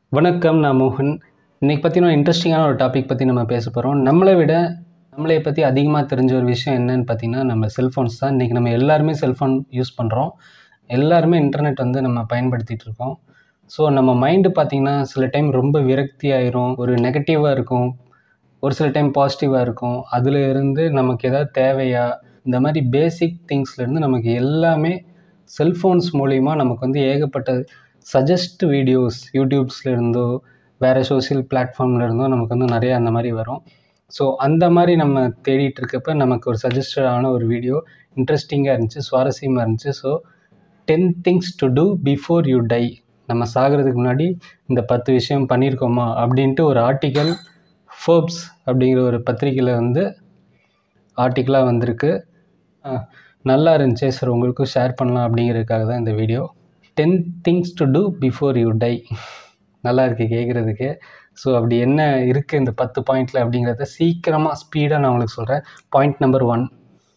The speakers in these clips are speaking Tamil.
வணக்கம் நான் மோகன் இன்னைக்கு பார்த்தீங்கன்னா இன்ட்ரெஸ்டிங்கான ஒரு டாபிக் பற்றி நம்ம பேச போகிறோம் நம்மளை விட நம்மளை பற்றி அதிகமாக தெரிஞ்ச ஒரு விஷயம் என்னன்னு பார்த்தீங்கன்னா நம்ம செல்ஃபோன்ஸ் தான் இன்றைக்கி நம்ம எல்லாருமே செல்ஃபோன் யூஸ் பண்ணுறோம் எல்லாருமே இன்டர்நெட் வந்து நம்ம பயன்படுத்திகிட்டு இருக்கோம் ஸோ நம்ம மைண்டு பார்த்திங்கன்னா சில டைம் ரொம்ப விரக்தி ஆயிரும் ஒரு நெகட்டிவாக இருக்கும் ஒரு சில டைம் பாசிட்டிவாக இருக்கும் அதில் இருந்து நமக்கு எதாவது தேவையா இந்த மாதிரி பேசிக் திங்ஸ்லேருந்து நமக்கு எல்லாமே செல்ஃபோன்ஸ் மூலிமா நமக்கு வந்து ஏகப்பட்ட சஜஸ்ட் வீடியோஸ் யூடியூப்ஸ்ல இருந்தோ வேறு சோஷியல் பிளாட்ஃபார்ம்ல இருந்தோ நமக்கு வந்து நிறைய அந்த மாதிரி வரும் ஸோ அந்த மாதிரி நம்ம தேடிட்டு இருக்கப்ப நமக்கு ஒரு சஜஸ்டடான ஒரு வீடியோ இன்ட்ரெஸ்டிங்காக இருந்துச்சு சுவாரஸ்யமாக இருந்துச்சு so ten things to do before you die நம்ம சாகிறதுக்கு முன்னாடி இந்த பத்து விஷயம் பண்ணியிருக்கோமா அப்படின்ட்டு ஒரு ஆர்டிக்கல் ஃபோர்ப்ஸ் அப்படிங்கிற ஒரு பத்திரிக்கையில் வந்து ஆர்டிக்கலாக வந்திருக்கு அஹ், நல்லா இருந்துச்சு சார் உங்களுக்கும் ஷேர் பண்ணலாம் அப்படிங்கிறதுக்காக தான் இந்த video ten things to do before you die நல்லா இருக்குது கேட்குறதுக்கு ஸோ அப்படி என்ன இருக்குது இந்த பத்து பாயிண்டில் அப்படிங்கிறத சீக்கிரமாக ஸ்பீடாக நான் உங்களுக்கு சொல்கிறேன் பாயிண்ட் நம்பர் ஒன்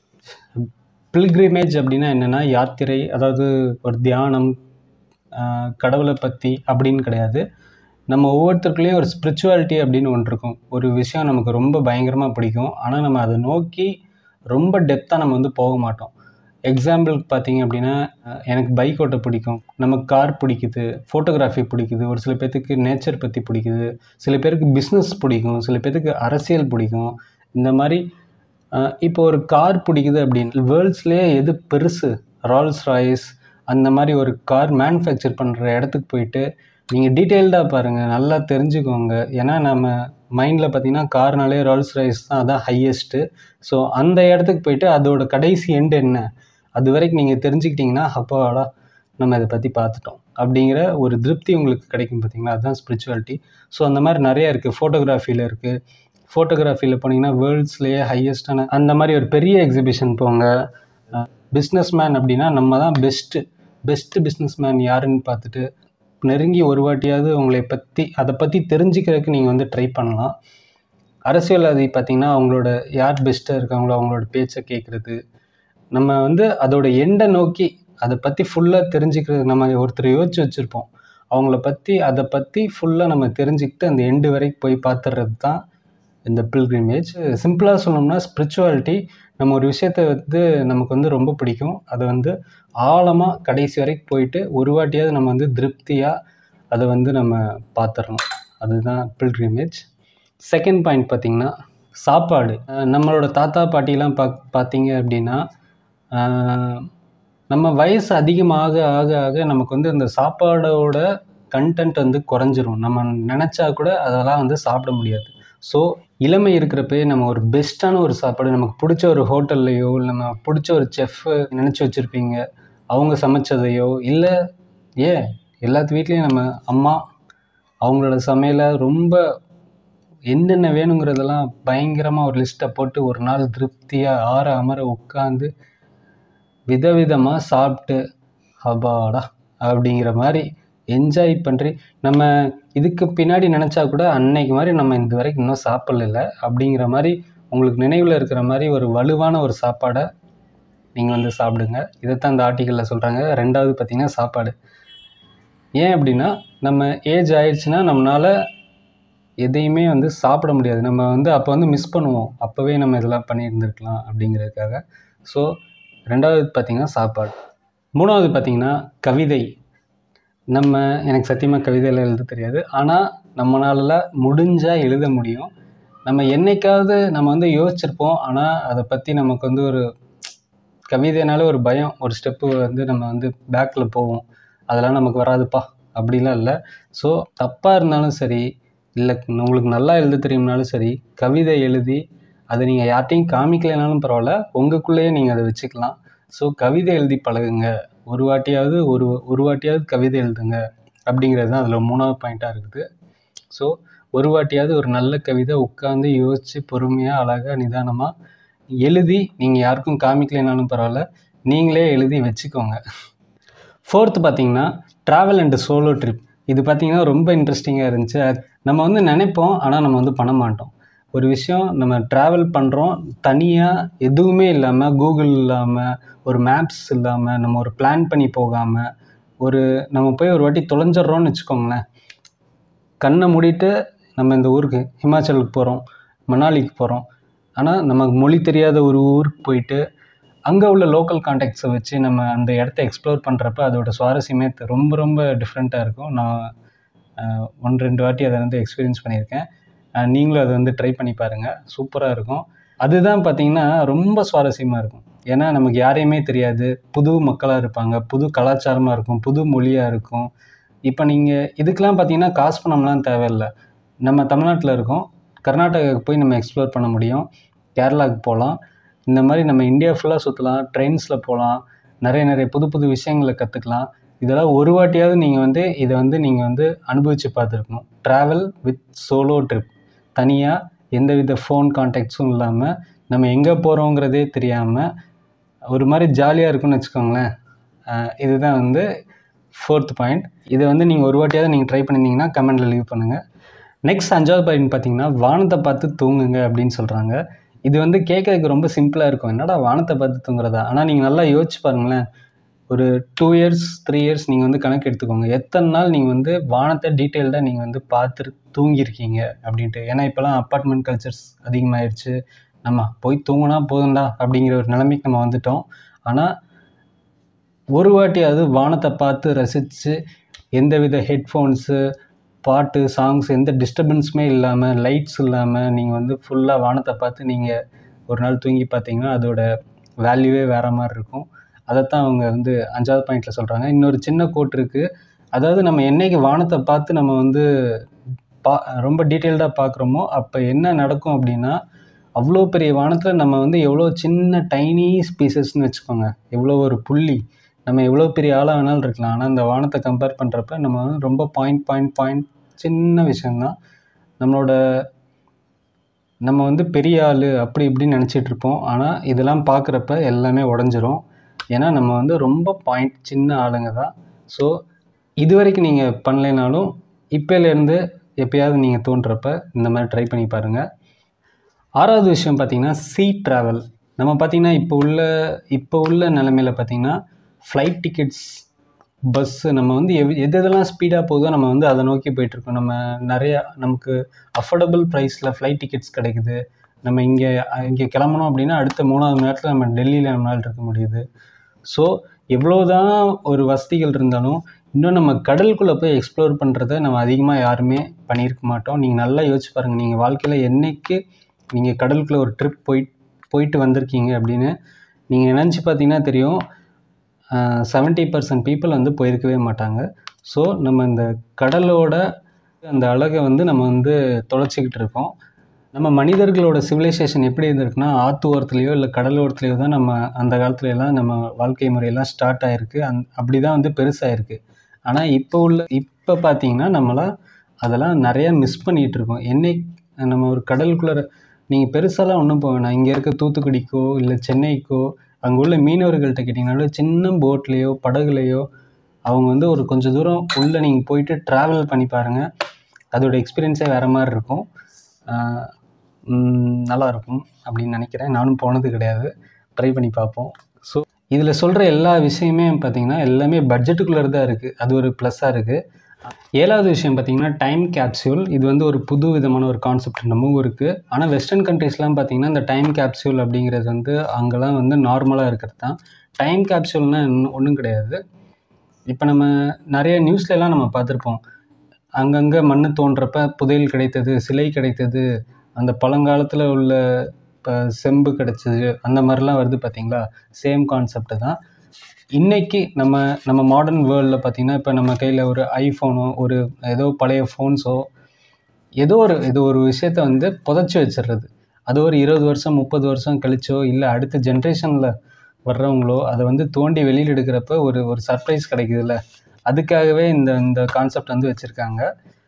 பில்கிரிமேஜ் அப்படின்னா என்னென்னா யாத்திரை அதாவது ஒரு தியானம் ஆஹ், கடவுளை பற்றி அப்படின்னு கிடையாது நம்ம ஒவ்வொருத்தருக்குள்ளேயும் ஒரு ஸ்பிரிச்சுவாலிட்டி அப்படின்னு ஒன்று இருக்கும் ஒரு விஷயம் நமக்கு ரொம்ப பயங்கரமாக பிடிக்கும் ஆனால் நம்ம அதை நோக்கி ரொம்ப டெப்த்தாக நம்ம வந்து போக மாட்டோம் எக்ஸாம்பிளுக்கு பார்த்தீங்க அப்படின்னா அஹ், எனக்கு பைக் ஓட்ட பிடிக்கும் நமக்கு கார் பிடிக்குது ஃபோட்டோகிராஃபி பிடிக்குது ஒரு சில பேர்த்துக்கு நேச்சர் பற்றி பிடிக்குது சில பேருக்கு பிஸ்னஸ் பிடிக்கும் சில பேர்த்துக்கு அரசியல் பிடிக்கும் இந்த மாதிரி அஹ், இப்போ ஒரு கார் பிடிக்குது அப்படின்னு வேர்ல்ட்ஸ்லேயே எது பெருசு ரால்ஸ் ராய்ஸ் அந்த மாதிரி ஒரு கார் மேனுஃபேக்சர் பண்ணுற இடத்துக்கு போயிட்டு நீங்கள் டீட்டெயில்டாக பாருங்கள் நல்லா தெரிஞ்சுக்கோங்க ஏன்னா நம்ம மைண்டில் பார்த்தீங்கன்னா கார்னாலே ரால்ஸ் ராய்ஸ் தான் அதான் ஹையஸ்ட்டு ஸோ அந்த இடத்துக்கு போயிட்டு அதோட கடைசி எண்டு என்ன அது வரைக்கும் நீங்கள் தெரிஞ்சுக்கிட்டிங்கன்னா அப்பாடா நம்ம இதை பற்றி பார்த்துட்டோம் அப்படிங்கிற ஒரு திருப்தி உங்களுக்கு கிடைக்கும் பார்த்தீங்களா அதுதான் ஸ்பிரிச்சுவாலிட்டி ஸோ அந்த மாதிரி நிறைய இருக்குது ஃபோட்டோகிராஃபியில் இருக்குது ஃபோட்டோகிராஃபியில் போனீங்கன்னா வேர்ல்ட்ஸ்லேயே ஹையஸ்டான அந்த மாதிரி ஒரு பெரிய எக்ஸிபிஷன் போங்க பிஸ்னஸ் மேன் அப்படின்னா நம்ம தான் பெஸ்ட்டு பெஸ்ட்டு பிஸ்னஸ் மேன் யாருன்னு பார்த்துட்டு நெருங்கி ஒரு வாட்டியாவது உங்களை பற்றி அதை பற்றி தெரிஞ்சுக்கிறதுக்கு நீங்கள் வந்து ட்ரை பண்ணலாம் அரசியல்வாதி பார்த்திங்கன்னா அவங்களோட யார் பெஸ்ட்டாக இருக்காங்களோ அவங்களோட பேச்சை கேட்குறது நம்ம வந்து அதோட எண்டை நோக்கி அதை பற்றி ஃபுல்லாக தெரிஞ்சுக்கிறது நம்ம ஒருத்தர் யோசிச்சு வச்சுருப்போம் அவங்கள பற்றி அதை பற்றி ஃபுல்லாக நம்ம தெரிஞ்சுக்கிட்டு அந்த எண்டு வரைக்கும் போய் பார்த்துறது தான் இந்த பில்கிரிமேஜ் சிம்பிளாக சொல்லணும்னா ஸ்பிரிச்சுவாலிட்டி நம்ம ஒரு விஷயத்தை வந்து நமக்கு வந்து ரொம்ப பிடிக்கும் அதை வந்து ஆழமாக கடைசி வரைக்கும் போயிட்டு ஒரு வாட்டியாவது நம்ம வந்து திருப்தியாக அதை வந்து நம்ம பார்த்துடணும் அதுதான் பில்கிரிமேஜ் செகண்ட் பாயிண்ட் பார்த்திங்கன்னா சாப்பாடு அஹ் நம்மளோட தாத்தா பாட்டிலாம் பாக் பார்த்தீங்க அப்படின்னா அஹ் நம்ம வயசு அதிகமாக ஆக ஆக நமக்கு வந்து இந்த சாப்பாடோட கண்டென்ட் வந்து குறைஞ்சிரும் நம்ம நினச்சா கூட அதெல்லாம் வந்து சாப்பிட முடியாது ஸோ இளமை இருக்கிறப்பே நம்ம ஒரு பெஸ்ட்டான ஒரு சாப்பாடு நமக்கு பிடிச்ச ஒரு ஹோட்டல்லையோ இல்லை நம்ம பிடிச்ச ஒரு செஃப் நினச்சி வச்சுருப்பீங்க அவங்க சமைச்சதையோ இல்லை ஏன் எல்லாத்து வீட்லேயும் நம்ம அம்மா அவங்களோட சமையலை ரொம்ப என்னென்ன வேணுங்கிறதெல்லாம் பயங்கரமாக ஒரு லிஸ்ட்டை போட்டு ஒரு நாள் திருப்தியாக ஆற அமர உட்காந்து விதவிதமாக சாப்பிட்டு அப்பாடா அப்படிங்கிற மாதிரி என்ஜாய் பண்ணுறி நம்ம இதுக்கு பின்னாடி நினச்சா கூட அன்னைக்கு மாதிரி நம்ம இது வரைக்கும் இன்னும் சாப்பிடல அப்படிங்கிற மாதிரி உங்களுக்கு நினைவில் இருக்கிற மாதிரி ஒரு வலுவான ஒரு சாப்பாடை நீங்கள் வந்து சாப்பிடுங்க இதைத்தான் இந்த ஆர்டிக்கலில் சொல்கிறாங்க ரெண்டாவது பார்த்திங்கன்னா சாப்பாடு ஏன் அப்படின்னா நம்ம ஏஜ் ஆயிடுச்சுன்னா நம்மளால் எதையுமே வந்து சாப்பிட முடியாது நம்ம வந்து அப்போ வந்து மிஸ் பண்ணுவோம் அப்போவே நம்ம இதெல்லாம் பண்ணியிருந்துருக்கலாம் அப்படிங்கிறதுக்காக ஸோ ரெண்டாவது பார்த்திங்கன்னா சாப்பாடு மூணாவது பார்த்திங்கன்னா கவிதை நம்ம எனக்கு சத்தியமாக கவிதையெல்லாம் எழுத தெரியாது ஆனால் நம்மளால முடிஞ்சால் எழுத முடியும் நம்ம என்னைக்காவது நம்ம வந்து யோசிச்சிருப்போம் ஆனால் அதை பற்றி நமக்கு வந்து ஒரு கவிதைனால ஒரு பயம் ஒரு ஸ்டெப்பு வந்து நம்ம வந்து பேக்கில் போவோம் அதெல்லாம் நமக்கு வராதுப்பா அப்படிலாம் இல்லை ஸோ தப்பாக இருந்தாலும் சரி இல்லை உங்களுக்கு நல்லா எழுத தெரியும்னாலும் சரி கவிதை எழுதி அதை நீங்கள் யார்ட்டையும் காமிக்கலைனாலும் பரவாயில்ல உங்களுக்குள்ளேயே நீங்கள் அதை வச்சுக்கலாம் ஸோ கவிதை எழுதி பழகுங்க ஒரு வாட்டியாவது ஒரு ஒரு வாட்டியாவது கவிதை எழுதுங்க அப்படிங்கிறது தான் அதில் மூணாவது பாயிண்ட்டாக இருக்குது ஸோ ஒரு வாட்டியாவது ஒரு நல்ல கவிதை உட்காந்து யோசித்து பொறுமையாக அழகாக நிதானமாக எழுதி நீங்கள் யாருக்கும் காமிக்கலைனாலும் பரவாயில்ல நீங்களே எழுதி வச்சுக்கோங்க ஃபோர்த்து பார்த்தீங்கன்னா ட்ராவல் அண்டு சோலோ ட்ரிப் இது பார்த்தீங்கன்னா ரொம்ப இன்ட்ரெஸ்டிங்காக இருந்துச்சு அது நம்ம வந்து நினைப்போம் ஆனால் நம்ம வந்து பண்ண மாட்டோம் ஒரு விஷயம் நம்ம ட்ராவல் பண்ணுறோம் தனியாக எதுவுமே இல்லாமல் கூகுள் இல்லாமல் ஒரு மேப்ஸ் இல்லாமல் நம்ம ஒரு பிளான் பண்ணி போகாமல் ஒரு நம்ம போய் ஒரு வாட்டி தொலைஞ்சிட்றோம்னு வச்சுக்கோங்களேன் கண்ணை மூடிட்டு நம்ம இந்த ஊருக்கு ஹிமாச்சலுக்கு போகிறோம் மணாலிக்கு போகிறோம் ஆனால் நமக்கு மொழி தெரியாத ஒரு ஊருக்கு போயிட்டு அங்கே உள்ள லோக்கல் கான்டாக்ட்ஸை வச்சு நம்ம அந்த இடத்த எக்ஸ்ப்ளோர் பண்ணுறப்ப அதோட சுவாரஸ்யமே த- ரொம்ப ரொம்ப டிஃப்ரெண்ட்டாக இருக்கும் நான் அஹ், ஒன்று ரெண்டு வாட்டி அதை வந்து எக்ஸ்பீரியன்ஸ் பண்ணியிருக்கேன் அஹ், நீங்களும் அதை வந்து ட்ரை பண்ணி பாருங்கள் சூப்பராக இருக்கும் அதுதான் பார்த்தீங்கன்னா ரொம்ப சுவாரஸ்யமாக இருக்கும் ஏன்னா நமக்கு யாரையுமே தெரியாது புது மக்களாக இருப்பாங்க புது கலாச்சாரமாக இருக்கும் புது மொழியாக இருக்கும் இப்போ நீங்கள் இதுக்கெலாம் பார்த்தீங்கன்னா காசு பணம்லாம் தேவையில்லை நம்ம தமிழ்நாட்டில் இருக்கோம் கர்நாடகாவுக்கு போய் நம்ம எக்ஸ்ப்ளோர் பண்ண முடியும் கேரளாவுக்கு போகலாம் இந்த மாதிரி நம்ம இந்தியா ஃபுல்லாக சுற்றலாம் ட்ரெயின்ஸில் போகலாம் நிறைய நிறைய புது புது விஷயங்களை கற்றுக்கலாம் இதெல்லாம் ஒரு வாட்டியாவது நீங்கள் வந்து இதை வந்து நீங்கள் வந்து அனுபவித்து பார்த்துருக்கணும் ட்ராவல் வித் சோலோ ட்ரிப் தனியாக எந்தவித ஃபோன் கான்டாக்ட்ஸும் இல்லாமல் நம்ம எங்கே போகிறோங்கிறதே தெரியாமல் ஒரு மாதிரி ஜாலியாக இருக்கும்னு வச்சுக்கோங்களேன் அஹ் இதுதான் வந்து ஃபோர்த் பாயிண்ட் இதை வந்து நீங்கள் ஒரு வாட்டியாவது நீங்கள் ட்ரை பண்ணியிருந்தீங்கன்னா கமெண்டில் லீவ் பண்ணுங்கள் நெக்ஸ்ட் அஞ்சாவது பாயிண்ட் பார்த்தீங்கன்னா வானத்தை பார்த்து தூங்குங்க அப்படின்னு சொல்கிறாங்க இது வந்து கேட்கறதுக்கு ரொம்ப சிம்பிளாக இருக்கும் என்னடா வானத்தை பார்த்து தூங்குறதா ஆனால் நீங்கள் நல்லா யோசிச்சு பாருங்களேன் ஒரு டூ இயர்ஸ் த்ரீ இயர்ஸ் நீங்கள் வந்து கணக்கு எடுத்துக்கோங்க எத்தனை நாள் நீங்கள் வந்து வானத்தை டீட்டெயில்டாக நீங்கள் வந்து பார்த்து தூங்கியிருக்கீங்க அப்படின்ட்டு ஏன்னா இப்போலாம் அப்பார்ட்மெண்ட் கல்ச்சர்ஸ் அதிகமாகிடுச்சு நம்ம போய் தூங்கினா போதும்டா அப்படிங்கிற ஒரு நிலைமைக்கு நம்ம வந்துட்டோம் ஆனால் ஒரு வாட்டியாவது வானத்தை பார்த்து ரசித்து எந்தவித ஹெட்ஃபோன்ஸு பாட்டு சாங்ஸ் எந்த டிஸ்டர்பன்ஸுமே இல்லாமல் லைட்ஸ் இல்லாமல் நீங்கள் வந்து ஃபுல்லாக வானத்தை பார்த்து நீங்கள் ஒரு நாள் தூங்கி பார்த்தீங்கன்னா அதோட வேல்யூவே வேறு மாதிரி இருக்கும் அதைத்தான் அவங்க வந்து அஞ்சாவது பாயிண்டில் சொல்கிறாங்க இன்னொரு சின்ன கோட் இருக்குது அதாவது நம்ம என்னைக்கு வானத்தை பார்த்து நம்ம வந்து பா ரொம்ப டீட்டெயில்டாக பார்க்குறோமோ அப்போ என்ன நடக்கும் அப்படின்னா அவ்வளோ பெரிய வானத்தில் நம்ம வந்து எவ்வளோ சின்ன டைனி ஸ்பீசஸ்னு வச்சுக்கோங்க எவ்வளோ ஒரு புள்ளி நம்ம எவ்வளோ பெரிய ஆளாக வேணாலும் இருக்கலாம் ஆனால் இந்த வானத்தை கம்பேர் பண்ணுறப்ப நம்ம வந்து ரொம்ப பாயிண்ட் பாயிண்ட் பாயிண்ட் சின்ன விஷயந்தான் நம்மளோட நம்ம வந்து பெரிய ஆள் அப்படி இப்படின்னு நினச்சிட்டு இருப்போம் ஆனால் இதெல்லாம் பார்க்குறப்ப எல்லாமே உடஞ்சிரும் ஏன்னா நம்ம வந்து ரொம்ப பாயிண்ட் சின்ன ஆளுங்க தான் ஸோ இது வரைக்கும் நீங்கள் பண்ணலைனாலும் இப்போலேருந்து எப்பயாவது நீங்கள் தோன்றப்ப இந்த மாதிரி ட்ரை பண்ணி பாருங்கள் ஆறாவது விஷயம் பார்த்தீங்கன்னா சீ ட்ராவல் நம்ம பார்த்தீங்கன்னா இப்போ உள்ள இப்போ உள்ள நிலமையில பார்த்தீங்கன்னா ஃப்ளைட் டிக்கெட்ஸ் பஸ்ஸு நம்ம வந்து எவ் எது எதெல்லாம் ஸ்பீடாக போகுதோ நம்ம வந்து அதை நோக்கி போயிட்டுருக்கோம் நம்ம நிறையா நமக்கு அஃபோர்டபுள் ப்ரைஸில் ஃப்ளைட் டிக்கெட்ஸ் கிடைக்குது நம்ம இங்கே இங்கே கிளம்பணும் அப்படின்னா அடுத்த மூணாவது மணி நேரத்தில் நம்ம டெல்லியில் நம்மளால் இருக்க முடியுது ஸோ எவ்வளோதான் ஒரு வசதிகள் இருந்தாலும் இன்னும் நம்ம கடலுக்குள்ளே போய் எக்ஸ்ப்ளோர் பண்ணுறத நம்ம அதிகமாக யாருமே பண்ணியிருக்க மாட்டோம் நீங்கள் நல்லா யோசிச்சு பாருங்கள் நீங்கள் வாழ்க்கையில் என்னைக்கு நீங்கள் கடலுக்குள்ளே ஒரு ட்ரிப் போய் போயிட்டு வந்திருக்கீங்க அப்படின்னு நீங்கள் நினச்சி பார்த்தீங்கன்னா தெரியும் செவன்ட்டி பர்சன்ட் பீப்புள் வந்து போயிருக்கவே மாட்டாங்க ஸோ நம்ம இந்த கடலோட அந்த அழகை வந்து நம்ம வந்து தொலைச்சிக்கிட்டு இருக்கோம் நம்ம மனிதர்களோட சிவிலைசேஷன் எப்படி இருந்திருக்குன்னா ஆற்று ஓரத்துலேயோ இல்லை கடலோரத்துலேயோ தான் நம்ம அந்த காலத்துல எல்லாம் நம்ம வாழ்க்கை முறையெல்லாம் ஸ்டார்ட் ஆகிருக்கு அந் அப்படி தான் வந்து பெருசாகிருக்கு ஆனால் இப்போ உள்ள இப்போ பார்த்தீங்கன்னா நம்மளாம் அதெல்லாம் நிறையா மிஸ் பண்ணிகிட்டு இருக்கோம் என்னை நம்ம ஒரு கடலுக்குள்ளே நீங்கள் பெருசாலாம் ஒன்றும் போக வேணாம் இங்கே இருக்க தூத்துக்குடிக்கோ இல்லை சென்னைக்கோ அங்கே உள்ள மீனவர்கள்ட்ட கேட்டிங்கனாலும் சின்ன போட்லேயோ படகுலையோ அவங்க வந்து ஒரு கொஞ்சம் தூரம் உள்ளே நீங்கள் போயிட்டு ட்ராவல் பண்ணி பாருங்கள் அதோட எக்ஸ்பீரியன்ஸே வேறு மாதிரி இருக்கும் ஆஹ் உம் நல்லா இருக்கும் அப்படின்னு நினைக்கிறேன் நானும் போனது கிடையாது ட்ரை பண்ணி பார்ப்போம் ஸோ இதில் சொல்கிற எல்லா விஷயமே பார்த்தீங்கன்னா எல்லாமே பட்ஜெட்டுக்குள்ளே தான் இருக்குது அது ஒரு ப்ளஸ்ஸாக இருக்குது ஏழாவது விஷயம் பார்த்தீங்கன்னா டைம் கேப்சியூல் இது வந்து ஒரு புது விதமான ஒரு கான்செப்ட் நம்ம ஊருக்கு ஆனால் வெஸ்டர்ன் கண்ட்ரீஸ்லாம் பார்த்தீங்கன்னா இந்த டைம் கேப்சியூல் அப்படிங்கிறது வந்து அங்கெல்லாம் வந்து நார்மலாக இருக்கிறது தான் டைம் கேப்சியூல்னால் ஒன்றும் கிடையாது இப்போ நம்ம நிறைய நியூஸ்லலாம் நம்ம பார்த்துருப்போம் அங்கங்கே மண் தோன்றப்ப புதையல் கிடைத்தது சிலை கிடைத்தது அந்த பழங்காலத்தில் உள்ள இப்போ செம்பு கிடைச்சது அந்த மாதிரிலாம் வருது பார்த்தீங்களா சேம் கான்செப்ட் தான் இன்னைக்கு நம்ம நம்ம மாடர்ன் வேர்ல்டில் பார்த்தீங்கன்னா இப்போ நம்ம கையில் ஒரு ஐஃபோனோ ஒரு ஏதோ பழைய ஃபோன்ஸோ ஏதோ ஒரு ஏதோ ஒரு விஷயத்த வந்து புதைச்சி வச்சிடுறது அது ஒரு இருபது வருஷம் முப்பது வருஷம் கழிச்சோ இல்லை அடுத்த ஜென்ரேஷனில் வர்றவங்களோ அதை வந்து தோண்டி வெளியில் எடுக்கிறப்ப ஒரு ஒரு சர்ப்ரைஸ் கிடைக்குதுல்ல அதுக்காகவே இந்த இந்த கான்செப்ட் வந்து வச்சுருக்காங்க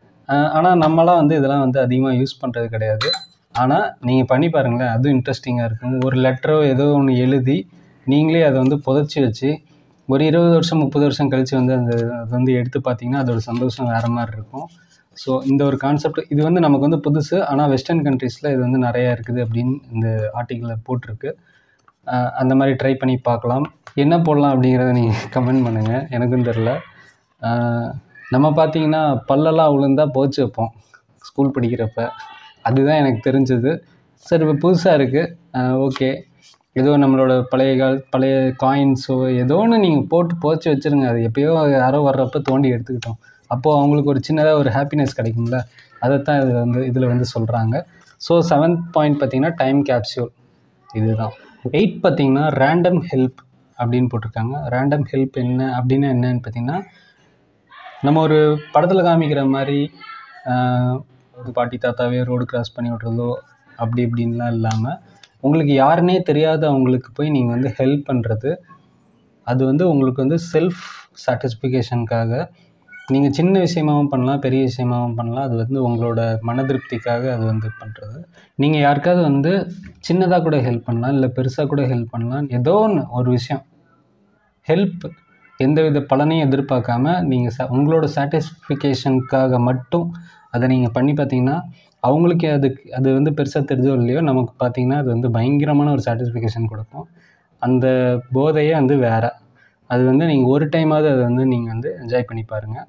ஆனால் நம்மளாம் வந்து இதெல்லாம் வந்து அதிகமாக யூஸ் பண்ணுறது கிடையாது ஆனால் நீங்கள் பண்ணி பாருங்களேன் அதுவும் இன்ட்ரெஸ்டிங்காக இருக்கும் ஒரு லெட்டரோ ஏதோ ஒன்று எழுதி நீங்களே அதை வந்து புதைச்சி வச்சு ஒரு இருபது வருஷம் முப்பது வருஷம் கழித்து வந்து அந்த அது வந்து எடுத்து பார்த்தீங்கன்னா அதோட சந்தோஷம் வேறு மாதிரி இருக்கும் ஸோ இந்த ஒரு கான்செப்ட் இது வந்து நமக்கு வந்து புதுசு ஆனால் வெஸ்டர்ன் கண்ட்ரீஸில் இது வந்து நிறையா இருக்குது அப்படின்னு இந்த ஆர்டிக்கிளில் போட்டிருக்கு அஹ் அந்த மாதிரி ட்ரை பண்ணி பார்க்கலாம் என்ன போடலாம் அப்படிங்கிறத நீங்கள் கமெண்ட் பண்ணுங்கள் எனக்கும் தெரில நம்ம பார்த்தீங்கன்னா பல்லெல்லாம் விழுந்தா போச்சு வைப்போம் ஸ்கூல் படிக்கிறப்ப அதுதான் எனக்கு தெரிஞ்சது சரி இப்போ புதுசாக இருக்குது ஓகே ஏதோ நம்மளோட பழைய கால பழைய காயின்ஸோ ஏதோ ஒன்று நீங்கள் போட்டு போச்சு வச்சுருங்க அது எப்பயோ யாரோ வர்றப்ப தோண்டி எடுத்துக்கிட்டோம் அப்போது அவங்களுக்கு ஒரு சின்னதாக ஒரு ஹாப்பினஸ் கிடைக்கும்ல அதைத்தான் இதில் வந்து இதில் வந்து சொல்கிறாங்க ஸோ செவன்த் பாயிண்ட் பார்த்தீங்கன்னா டைம் கேப்சியூல் இதுதான் எயிட் பார்த்தீங்கன்னா ரேண்டம் ஹெல்ப் அப்படின்னு போட்டிருக்காங்க ரேண்டம் ஹெல்ப் என்ன அப்படின்னா என்னன்னு பார்த்தீங்கன்னா நம்ம ஒரு படத்தில் காமிக்கிற மாதிரி ஆஹ், ஒரு பாட்டி தாத்தாவே ரோடு கிராஸ் பண்ணி விட்றதோ அப்படி இப்படின்லாம் இல்லாமல் உங்களுக்கு யாருன்னே தெரியாத அவங்களுக்கு போய் நீங்கள் வந்து ஹெல்ப் பண்ணுறது அது வந்து உங்களுக்கு வந்து செல்ஃப் சாட்டிஸ்ஃபிகேஷனுக்காக நீங்கள் சின்ன விஷயமாவும் பண்ணலாம் பெரிய விஷயமாவும் பண்ணலாம் அது வந்து உங்களோட மன திருப்திக்காக அது வந்து பண்ணுறது நீங்கள் யாருக்காவது வந்து சின்னதாக கூட ஹெல்ப் பண்ணலாம் இல்லை பெருசாக கூட ஹெல்ப் பண்ணலாம் ஏதோ ஒன்று ஒரு விஷயம் ஹெல்ப் எந்தவித பலனையும் எதிர்பார்க்காம நீங்கள் ச உங்களோட சாட்டிஸ்ஃபிகேஷனுக்காக மட்டும் அதை நீங்கள் பண்ணி பார்த்தீங்கன்னா அவங்களுக்கு அதுக்கு அது வந்து பெருசாக தெரிஞ்சோ இல்லையோ நமக்கு பார்த்தீங்கன்னா அது வந்து பயங்கரமான ஒரு சாட்டிஸ்ஃபிகேஷன் கொடுக்கும் அந்த போதையே வந்து வேறு அது வந்து நீங்கள் ஒரு டைமாவது அதை வந்து நீங்கள் வந்து என்ஜாய் பண்ணி பாருங்கள்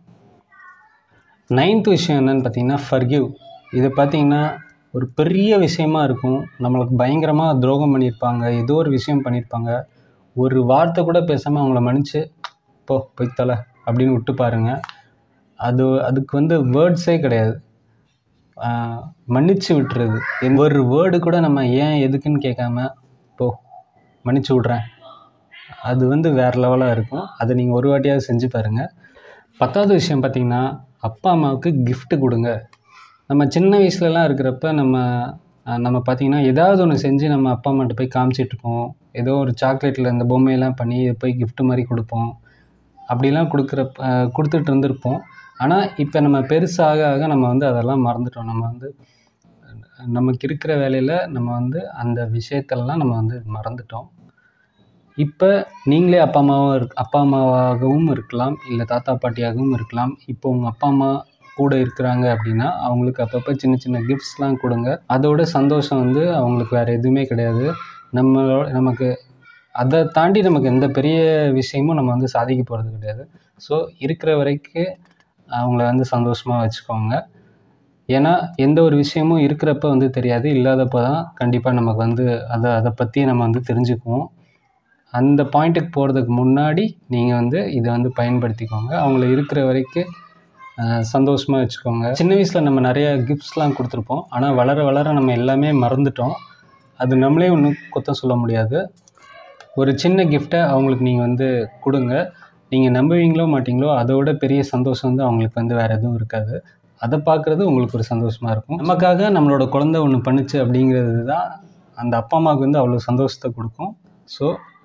நைன்த் விஷயம் என்னன்னு பார்த்தீங்கன்னா ஃபர்கிவ் இது பார்த்தீங்கன்னா ஒரு பெரிய விஷயமா இருக்கும் நம்மளுக்கு பயங்கரமாக துரோகம் பண்ணியிருப்பாங்க ஏதோ ஒரு விஷயம் பண்ணியிருப்பாங்க ஒரு வார்த்தை கூட பேசாமல் அவங்கள மன்னிச்சு போ போய் தலை அப்படின்னு விட்டு பாருங்க அது அதுக்கு வந்து வேர்ட்ஸே கிடையாது ஆஹ் மன்னிச்சு விட்டுறது எந்த ஒரு வேர்டு கூட நம்ம ஏன் எதுக்குன்னு கேட்காம போ மன்னிச்சு விட்றேன் அது வந்து வேறு லெவலாக இருக்கும் அதை நீங்கள் ஒரு வாட்டியாவது செஞ்சு பாருங்கள் பத்தாவது விஷயம் பார்த்தீங்கன்னா அப்பா அம்மாவுக்கு gift கொடுங்க நம்ம சின்ன வயசுலலாம் இருக்கிறப்ப நம்ம அஹ், நம்ம பார்த்தீங்கன்னா ஏதாவது ஒன்று செஞ்சு நம்ம அப்பா அம்மாட்ட போய் காமிச்சிட்டு இருப்போம் ஏதோ ஒரு சாக்லேட்டில் இந்த பொம்மையெல்லாம் பண்ணி போய் gift மாதிரி கொடுப்போம் அப்படிலாம் கொடுக்குறப்ப அஹ், கொடுத்துட்டு இருந்திருப்போம் ஆனால் இப்போ நம்ம பெருசாக ஆக நம்ம வந்து அதெல்லாம் மறந்துட்டோம் நம்ம வந்து அஹ், நமக்கு இருக்கிற வேலையில் நம்ம வந்து அந்த விஷயத்தெல்லாம் நம்ம வந்து மறந்துட்டோம் இப்போ நீங்களே அப்பா அம்மாவும் இருக் அப்பா அம்மாவாகவும் இருக்கலாம் இல்லை தாத்தா பாட்டியாகவும் இருக்கலாம் இப்போ உங்கள் அப்பா அம்மா கூட இருக்கிறாங்க அப்படின்னா அவங்களுக்கு அப்பப்போ சின்ன சின்ன கிஃப்ட்ஸ்லாம் கொடுங்க அதோட சந்தோஷம் வந்து அவங்களுக்கு வேறு எதுவுமே கிடையாது நம்மளோட நமக்கு அதை தாண்டி நமக்கு எந்த பெரிய விஷயமும் நம்ம வந்து சாதிக்க போகிறது கிடையாது ஸோ இருக்கிற வரைக்கும் அவங்கள வந்து சந்தோஷமாக வச்சுக்கோங்க ஏன்னா எந்த ஒரு விஷயமும் இருக்கிறப்ப வந்து தெரியாது இல்லாதப்போ தான் கண்டிப்பாக நமக்கு வந்து அதை அதை பற்றி நம்ம வந்து தெரிஞ்சுக்குவோம் அந்த பாயிண்ட்டுக்கு போகிறதுக்கு முன்னாடி நீங்கள் வந்து இதை வந்து பயன்படுத்திக்கோங்க அவங்கள இருக்கிற வரைக்கும் சந்தோஷமாக வச்சுக்கோங்க சின்ன வயசில் நம்ம நிறைய கிஃப்ட்ஸ்லாம் கொடுத்துருப்போம் ஆனால் வளர வளர நம்ம எல்லாமே மறந்துட்டோம் அது நம்மளே ஒன்றும் குத்தம் சொல்ல முடியாது ஒரு சின்ன கிஃப்ட்டை அவங்களுக்கு நீங்கள் வந்து கொடுங்க நீங்கள் நம்புவீங்களோ மாட்டீங்களோ அதோட பெரிய சந்தோஷம் வந்து அவங்களுக்கு வந்து வேறு எதுவும் இருக்காது அதை பார்க்குறது உங்களுக்கு ஒரு சந்தோஷமாக இருக்கும் நமக்காக நம்மளோட குழந்தை ஒன்று பண்ணுச்சு அப்படிங்கிறது தான் அந்த அப்பா அம்மாவுக்கு வந்து அவ்வளோ சந்தோஷத்தை கொடுக்கும் ஸோ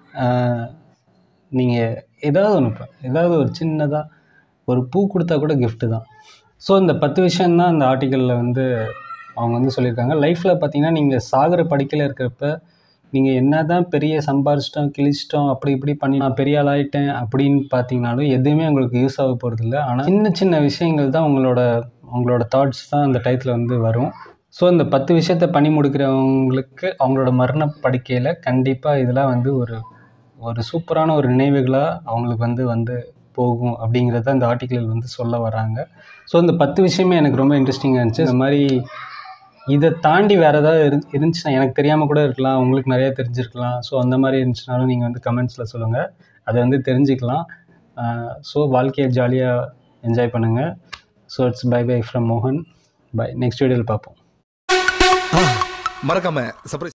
நீங்கள் ஏதாவது ஒன்று ஏதாவது ஒரு சின்னதாக ஒரு பூ கொடுத்தா கூட கிஃப்ட்டு தான் ஸோ இந்த பத்து விஷயந்தான் அந்த ஆர்டிக்கலில் வந்து அவங்க வந்து சொல்லியிருக்காங்க லைஃப்பில் பார்த்தீங்கன்னா நீங்கள் சாகர படிக்கையில் இருக்கிறப்ப நீங்கள் என்ன தான் பெரிய சம்பாரிச்சிட்டோம் கிழிச்சிட்டோம் அப்படி இப்படி பண்ணி நான் பெரிய ஆள் ஆயிட்டேன் அப்படின்னு பார்த்தீங்கனாலும் எதுவுமே உங்களுக்கு யூஸ் ஆக போகிறதில்ல ஆனால் சின்ன சின்ன விஷயங்கள் தான் உங்களோட உங்களோட தாட்ஸ் தான் அந்த டயத்தில் வந்து வரும் ஸோ இந்த பத்து விஷயத்தை பண்ணி முடிக்கிறவங்களுக்கு அவங்களோட மரண படுக்கையில் கண்டிப்பாக இதெல்லாம் வந்து ஒரு ஒரு சூப்பரான ஒரு நினைவுகளாக அவங்களுக்கு வந்து வந்து போகும் அப்படிங்கிறத இந்த ஆர்டிக்கிள் வந்து சொல்ல வராங்க ஸோ இந்த பத்து விஷயமே எனக்கு ரொம்ப இன்ட்ரெஸ்டிங்காக இருந்துச்சு இந்த மாதிரி இதை தாண்டி வேறு ஏதாவது இரு இருந்துச்சுன்னா எனக்கு தெரியாமல் கூட இருக்கலாம் உங்களுக்கு நிறைய தெரிஞ்சிருக்கலாம் ஸோ அந்த மாதிரி இருந்துச்சுனாலும் நீங்கள் வந்து கமெண்ட்ஸில் சொல்லுங்கள் அதை வந்து தெரிஞ்சுக்கலாம் ஸோ வாழ்க்கையை ஜாலியாக என்ஜாய் பண்ணுங்கள் so it's bye bye from மோகன் பை நெக்ஸ்ட் வீடியோவில் பார்ப்போம் மறக்காம சர்ப்ரைஸ்